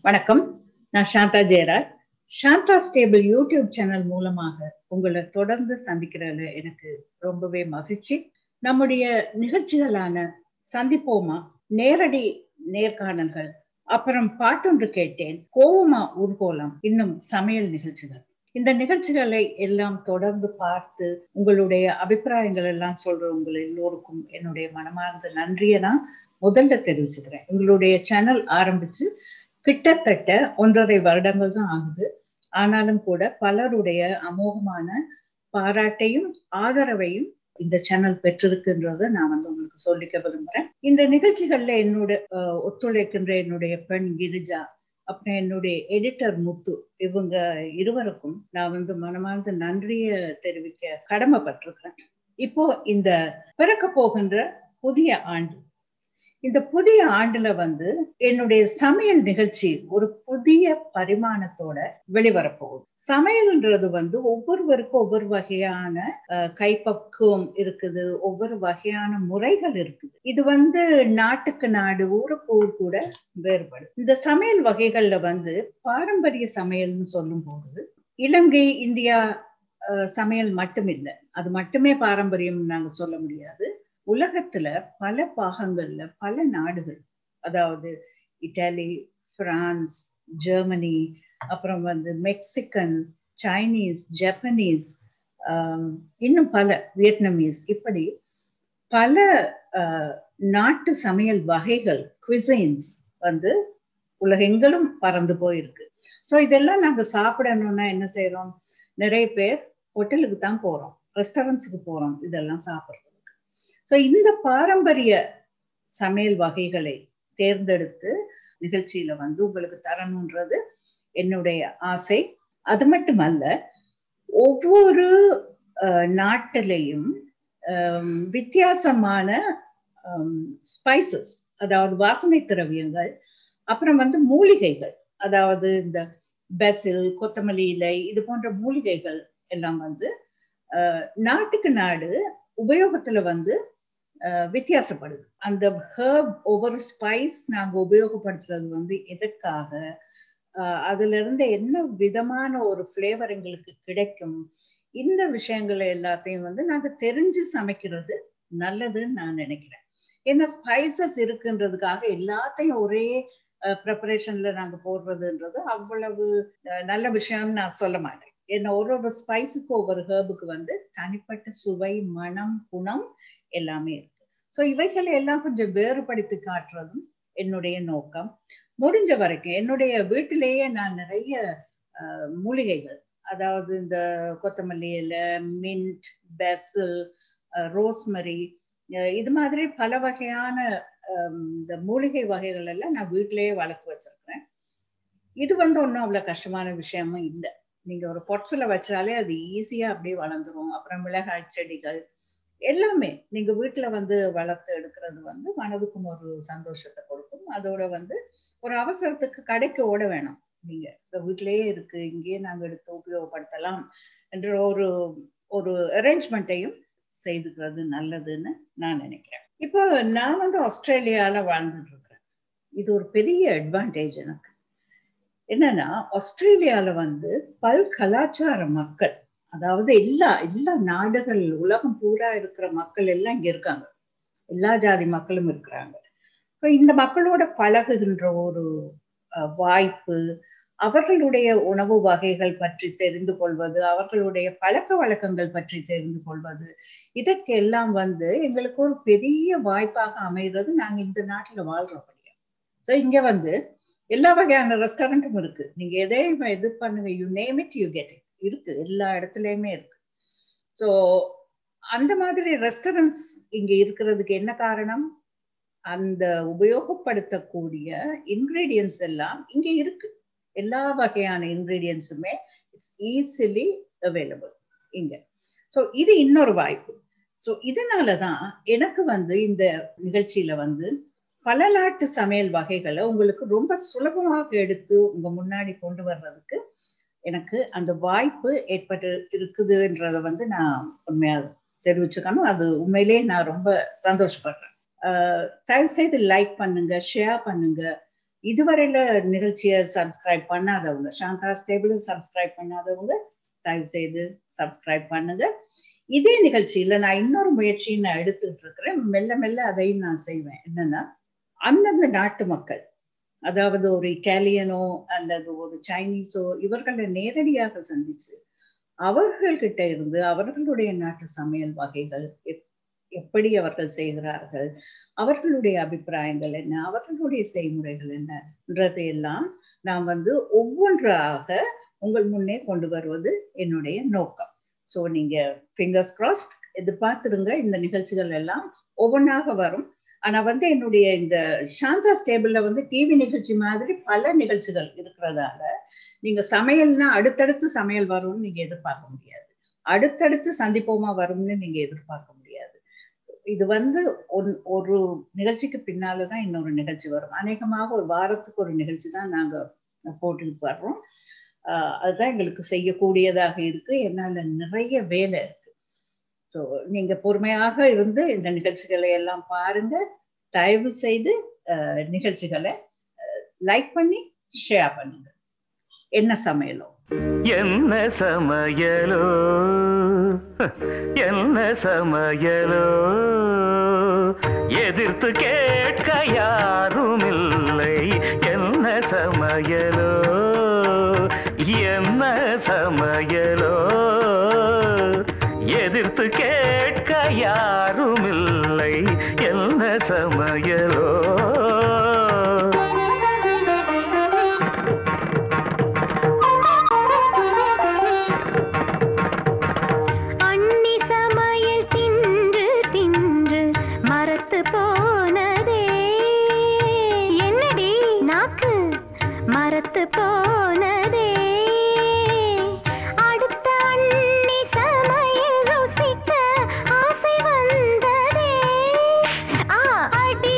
வணக்கம் நான் Shantha Jayaraj Shantha stable YouTube channel மூலமாக உங்களை தொடர்ந்து சந்திக்கிறதுல எனக்கு ரொம்பவே மகிழ்ச்சி நம்முடைய நிகழ்ச்சிகளான சந்திப்போமா நேரடி நேர்காணல்கள் அப்புறம் பாட்டொன்று கேட்டேன் கோவமா ஊர்கோலம் இன்னும் சமையல் நிகழ்ச்சிகள் இந்த நிகழ்ச்சிகளை எல்லாம் தொடர்ந்து பார்த்து உங்களுடைய அபிப்பிராயங்கள் எல்லாம் சொல்ற உங்கள் எல்லோருக்கும் என்னுடைய மனமார்ந்த நன்றியை நான் முதல்ல தெரிவிச்சுக்கிறேன் உங்களுடைய சேனல் ஆரம்பிச்சு கிட்டத்தட்ட ஒன்றரை வருடங்கள் தான் ஆகுது ஆனாலும் கூட பலருடைய அமோகமான பாராட்டையும் ஆதரவையும் இந்த சேனல் பெற்றிருக்குன்றத நான் வந்து உங்களுக்கு சொல்லிக்க விரும்புறேன் இந்த நிகழ்ச்சிகள்ல என்னோட ஒத்துழைக்கின்ற என்னுடைய பெண் கிரிஜா அப்புறம் என்னுடைய எடிட்டர் முத்து இவங்க இருவருக்கும் நான் வந்து மனமார்ந்த நன்றிய தெரிவிக்க கடமைப்பட்டிருக்கிறேன் இப்போ இந்த பிறக்க போகின்ற புதிய ஆண்டு இந்த புதிய ஆண்டுல வந்து என்னுடைய சமையல் நிகழ்ச்சி ஒரு புதிய பரிமாணத்தோட வெளிவரப்போகுது சமையல்ன்றது வந்து ஒவ்வொருவருக்கும் ஒவ்வொரு வகையான கைப்பக்குவம் இருக்குது ஒவ்வொரு வகையான முறைகள் இருக்குது இது வந்து நாட்டுக்கு நாடு ஊருக்கு ஊர் கூட வேறுபடும் இந்த சமையல் வகைகள்ல வந்து பாரம்பரிய சமையல்னு சொல்லும் போது இலங்கை இந்தியா சமையல் மட்டும் இல்லை அது மட்டுமே பாரம்பரியம் நாங்க சொல்ல முடியாது உலகத்துல பல பாகங்கள்ல பல நாடுகள் அதாவது இட்டாலி பிரான்ஸ் ஜெர்மனி அப்புறம் வந்து மெக்சிகன் சைனீஸ் ஜப்பனீஸ் இன்னும் பல வியட்நாமீஸ் இப்படி பல நாட்டு சமையல் வகைகள் குவிசைன்ஸ் வந்து உலகெங்கிலும் பறந்து போயிருக்கு ஸோ இதெல்லாம் நாங்கள் சாப்பிடணும்னா என்ன செய்யறோம் நிறைய பேர் ஹோட்டலுக்கு தான் போறோம் ரெஸ்டாரண்ட்ஸுக்கு போறோம் இதெல்லாம் சாப்பிட்றதுக்கு ஸோ இந்த பாரம்பரிய சமையல் வகைகளை தேர்ந்தெடுத்து நிகழ்ச்சியில வந்து உங்களுக்கு தரணுன்றது என்னுடைய ஆசை அது மட்டுமல்ல ஒவ்வொரு நாட்டிலையும் வித்தியாசமான ஸ்பைசஸ் அதாவது வாசனை திரவியங்கள் அப்புறம் வந்து மூலிகைகள் அதாவது இந்த பெசில் கொத்தமல்லி இலை இது போன்ற மூலிகைகள் எல்லாம் வந்து நாட்டுக்கு நாடு உபயோகத்துல வந்து வித்தியாசப்படுது அந்த ஹேர்ப் ஒவ்வொரு ஸ்பைஸ் நாங்க உபயோகப்படுத்துறது வந்து எதற்காக அதுல இருந்து என்ன விதமான ஒரு ஃபிளேவர் எங்களுக்கு கிடைக்கும் இந்த விஷயங்களை எல்லாத்தையும் வந்து நாங்க தெரிஞ்சு சமைக்கிறது நல்லதுன்னு நான் நினைக்கிறேன் ஏன்னா ஸ்பைசஸ் இருக்குன்றதுக்காக எல்லாத்தையும் ஒரே ப்ரிப்பரேஷன்ல நாங்க போடுறதுன்றது அவ்வளவு நல்ல விஷயம்னு நான் சொல்ல மாட்டேன் ஏன்னா ஒரு ஒரு ஸ்பைஸுக்கு ஒவ்வொரு ஹேர்புக்கு வந்து தனிப்பட்ட சுவை மனம் குணம் எல்லாமே இருக்கு ஸோ இவைகளை எல்லாம் கொஞ்சம் வேறுபடுத்தி காட்டுறதும் என்னுடைய நோக்கம் முடிஞ்ச வரைக்கும் என்னுடைய வீட்டிலேயே நான் நிறைய மூலிகைகள் அதாவது இந்த கொத்தமல்லி இலை மின்ட் பெசல் ரோஸ்மரி இது மாதிரி பல வகையான இந்த மூலிகை வகைகள் எல்லாம் நான் வீட்டிலேயே வளர்த்து வச்சிருக்கிறேன் இது வந்து ஒன்றும் அவ்வளோ கஷ்டமான விஷயமும் இல்லை நீங்க ஒரு பொட்ஸில் வச்சாலே அது ஈஸியா அப்படியே வளர்ந்துரும் அப்புறம் மிளகாய் செடிகள் எல்லாமே நீங்க வீட்டுல வந்து வளர்த்து எடுக்கிறது வந்து மனதுக்கும் ஒரு சந்தோஷத்தை கொடுக்கும் அதோட வந்து ஒரு அவசரத்துக்கு கடைக்கு ஓட வேணும் நீங்க இந்த வீட்டிலேயே இருக்கு இங்கேயே நாங்க எடுத்து உபயோகப்படுத்தலாம் என்ற ஒரு ஒரு அரேஞ்ச்மெண்ட்டையும் செய்துக்கிறது நல்லதுன்னு நான் நினைக்கிறேன் இப்போ நான் வந்து ஆஸ்திரேலியால வாழ்ந்துட்டு இருக்கிறேன் இது ஒரு பெரிய அட்வான்டேஜ் எனக்கு என்னன்னா ஆஸ்திரேலியால வந்து பல் கலாச்சார மக்கள் அதாவது எல்லா எல்லா நாடுகள் உலகம் பூரா இருக்கிற மக்கள் எல்லாம் இங்க இருக்காங்க எல்லா ஜாதி மக்களும் இருக்கிறாங்க இப்போ இந்த மக்களோட பழகுகின்ற ஒரு வாய்ப்பு அவர்களுடைய உணவு வகைகள் பற்றி தெரிந்து கொள்வது அவர்களுடைய பழக்க வழக்கங்கள் பற்றி தெரிந்து கொள்வது இதற்கெல்லாம் வந்து எங்களுக்கு ஒரு பெரிய வாய்ப்பாக அமைகிறது நாங்க இந்த நாட்டுல வாழ்றோம் ஸோ இங்க வந்து எல்லா வகையான ரெஸ்டாரண்ட்டும் இருக்கு நீங்க எதையும் இது பண்ணுங்க you name it you get it இருக்கு எல்லா இடத்துலயுமே இருக்கு ஸோ அந்த மாதிரி ரெஸ்டாரண்ட்ஸ் இங்க இருக்கிறதுக்கு என்ன காரணம் அந்த உபயோகப்படுத்தக்கூடிய இன்கிரீடியன்ஸ் எல்லாம் இங்க இருக்கு எல்லா வகையான இன்கிரீடியன்ஸுமே இட்ஸ் ஈஸிலி அவைலபிள் இங்க ஸோ இது இன்னொரு வாய்ப்பு ஸோ இதனாலதான் எனக்கு வந்து இந்த நிகழ்ச்சியில வந்து பல நாட்டு சமையல் வகைகளை உங்களுக்கு ரொம்ப சுலபமாக எடுத்து உங்க முன்னாடி கொண்டு வர்றதுக்கு எனக்கு அந்த வாய்ப்பு ஏற்பட்டு இருக்குதுன்றத வந்து நான் உண்மையா தெரிவிச்சுக்கணும் அது உண்மையிலேயே நான் ரொம்ப சந்தோஷப்படுறேன் தயவு செய்து லைக் பண்ணுங்க ஷேர் பண்ணுங்க இதுவரையில நிகழ்ச்சியை சப்ஸ்கிரைப் பண்ணாதவங்க சாந்தா ஸ்டேபிள் சப்ஸ்கிரைப் பண்ணாதவங்க தயவு செய்து சப்ஸ்கிரைப் பண்ணுங்க இதே நிகழ்ச்சியில நான் இன்னொரு முயற்சியை நான் எடுத்துக்கிட்டு இருக்கிறேன் மெல்ல மெல்ல அதையும் நான் செய்வேன் என்னன்னா அந்தந்த நாட்டு மக்கள் அதாவது ஒரு இட்டாலியனோ அல்லது ஒரு சைனீஸோ இவர்களை நேரடியாக சந்திச்சு அவர்கள்கிட்ட இருந்து அவர்களுடைய நாட்டு சமையல் வகைகள் எப்படி அவர்கள் செய்கிறார்கள் அவர்களுடைய அபிப்பிராயங்கள் என்ன அவர்களுடைய செய்முறைகள் என்னன்றது எல்லாம் நான் வந்து ஒவ்வொன்றாக உங்கள் முன்னே கொண்டு வருவது என்னுடைய நோக்கம் ஸோ நீங்க ஃபிங்கர்ஸ் கிராஸ்ட் இது பார்த்துருங்க இந்த நிகழ்ச்சிகள் எல்லாம் ஒவ்வொன்றாக வரும் ஆனா வந்து என்னுடைய இந்த சாந்தா ஸ்டேபிள்ல வந்து டிவி நிகழ்ச்சி மாதிரி பல நிகழ்ச்சிகள் இருக்கிறதால நீங்க சமையல்னா அடுத்தடுத்து சமையல் வரும்னு நீங்க எதிர்பார்க்க முடியாது அடுத்தடுத்து சந்திப்போமா வரும்னு நீங்க எதிர்பார்க்க முடியாது இது வந்து ஒரு நிகழ்ச்சிக்கு பின்னாலதான் இன்னொரு நிகழ்ச்சி வரும் அநேகமாக ஒரு வாரத்துக்கு ஒரு நிகழ்ச்சி தான் நாங்க போட்டுக்கிட்டு வர்றோம் அதுதான் எங்களுக்கு செய்யக்கூடியதாக இருக்கு என்னால நிறைய வேலை இருக்கு ஸோ நீங்க பொறுமையாக இருந்து இந்த நிகழ்ச்சிகளை எல்லாம் பாருங்க தயவு செய்து நிகழ்ச்சிகளை லைக் பண்ணி ஷேர் பண்ணுங்க என்ன சமையலோ என்ன சமையலோ என்ன சமையலோ எதிர்த்து கேட்க யாரும் இல்லை என்ன சமையலோ என்ன சமையலோ எதிர்த்து கேட்க யாரும் இல்லை என்ன சமையலோ அண்ணி சமையல் தின்று தின்று மரத்து போனதே என்னடி நாக்கு மரத்து போனதே அடுத்த அண்ணி சமையல் ருசிக்க ஆசை வந்ததே ஆ அடி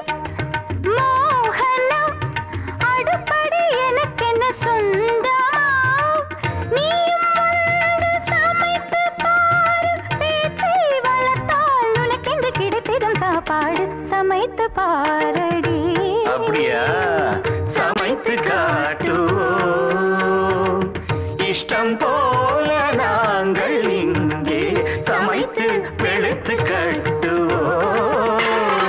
மோகனம் அடுப்படி எனக்கென்ன சொந்தமா நீயும் வந்து சமைத்து பாரு பேச்சை வளர்த்தால் உனக்கென்று கிடைத்திடும் சாப்பாடு சமைத்து பாரடி அப்படியா சமைத்து காட்டுவோம் இஷ்டம் போல நாங்கள் இங்கே சமைத்து வெளுத்து கட்டுவோம்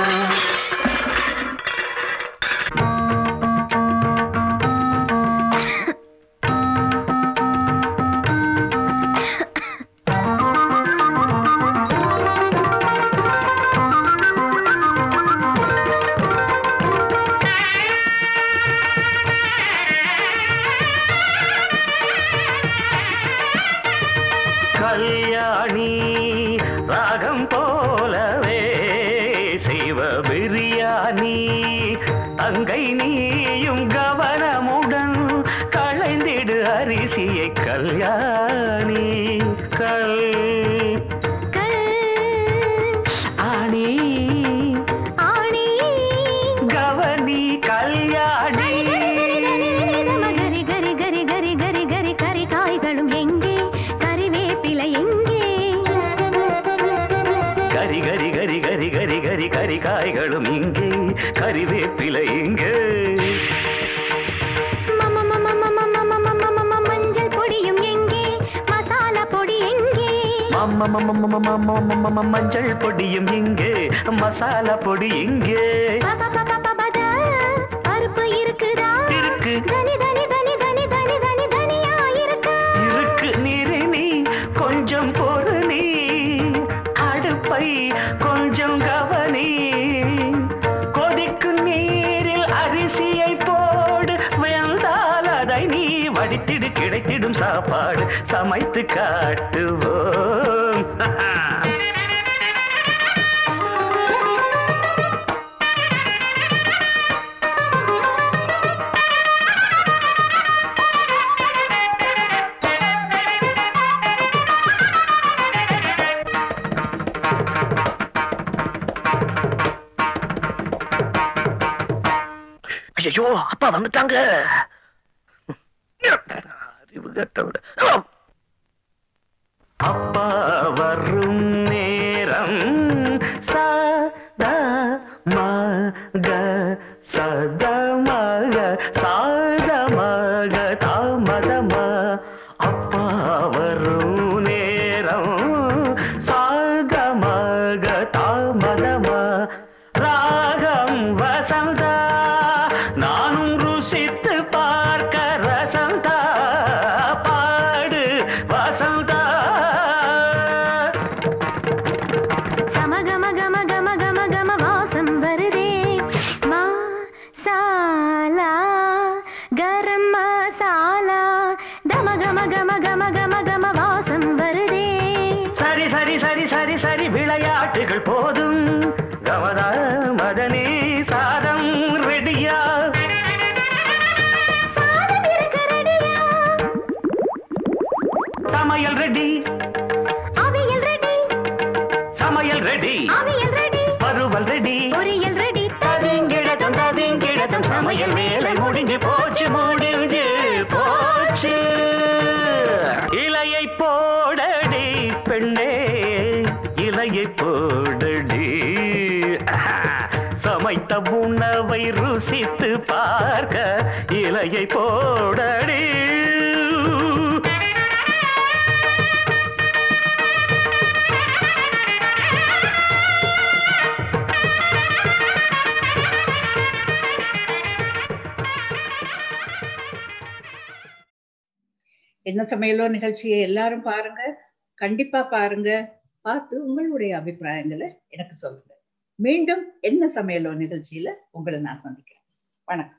கல்யாணி ராகம் போலவே செய்வ பிரியாணி அங்கை நீயும் கவனமுடன் களைந்திடு அரிசியை கல்யாணி கல் கல் ஆணி ஆணி கவனி கல்யாணி கரி கரி கரி கரி கரி கரி கரி காய்களும் எங்கே கறிவேப்பிலை எங்கே கரி கரி கரி கரி கரி கரி கரி காய்களும் இங்கே கறிவேப்பிலை இங்கே மம மம மம மம மம மம மஞ்சள் பொடியும் எங்கே மசாலா பொடி எங்கே மம்ம மம்ம மம்ம மம்ம மம்ம மம்ம மஞ்சள் பொடியும் இங்கே மசாலா பொடி இங்கே பப பப பபத பருப்பு இருக்குதா இருக்கு. தனி தனி தனி தனி தனி தனி தனியா இருக்கா இருக்கு நீரு நீ கொஞ்சம் பொறு நீ அடுப்பை கொஞ்சம் கவனி கொதிக்கும் நீரில் அரிசியை போடு வெந்தால் அதை நீ வடித்திடு கிடைத்திடும் சாப்பாடு சமைத்து காட்டுவோம் ஐயோ அப்பா வந்துட்டாங்க அறிவு கெட்டவட அப்பா வரும் நேரம் ச த ம க ச பதமக சாதமக தாமதமா அப்பா வரும் நேரம் சாதமக தாமதமா ராகம் வசந்தா நானும் ருசித்து பார்க்க ரசந்தா பாடு வசந்தா சமகம கம கம கம கம வாசம் வருதே மசாலா கரம் மசாலா கம கம கம கம கம கம வாசம் வருதே சரி சரி சரி சரி சரி விளையாட்டுகள் போதும் கமதா மதனே சாதம் ரெடியா சாதம் இருக்கு ரெடியா சமையல் ரெடி அவியல் ரெடி சமையல் ரெடி அவியல் ரெடி பருவல் ரெடி பொரியல் ரெடி தவிங்கிழதம் தவிங்கிழதம் சமையல் வேலை முடிஞ்சு போச்சு முடிஞ்சு போச்சு இலையை போடடி பெண்ணே இலையை போடடி ஆஹா. சமைத்த உணவை ருசித்து பார்க்க இலையை போடடி என்ன சமையலோ நிகழ்ச்சியை எல்லாரும் பாருங்க கண்டிப்பா பாருங்க பார்த்து உங்களுடைய அபிப்பிராயங்களை எனக்கு சொல்லுங்க மீண்டும் என்ன சமையலோ நிகழ்ச்சியில உங்களை நான் சந்திக்கிறேன் வணக்கம்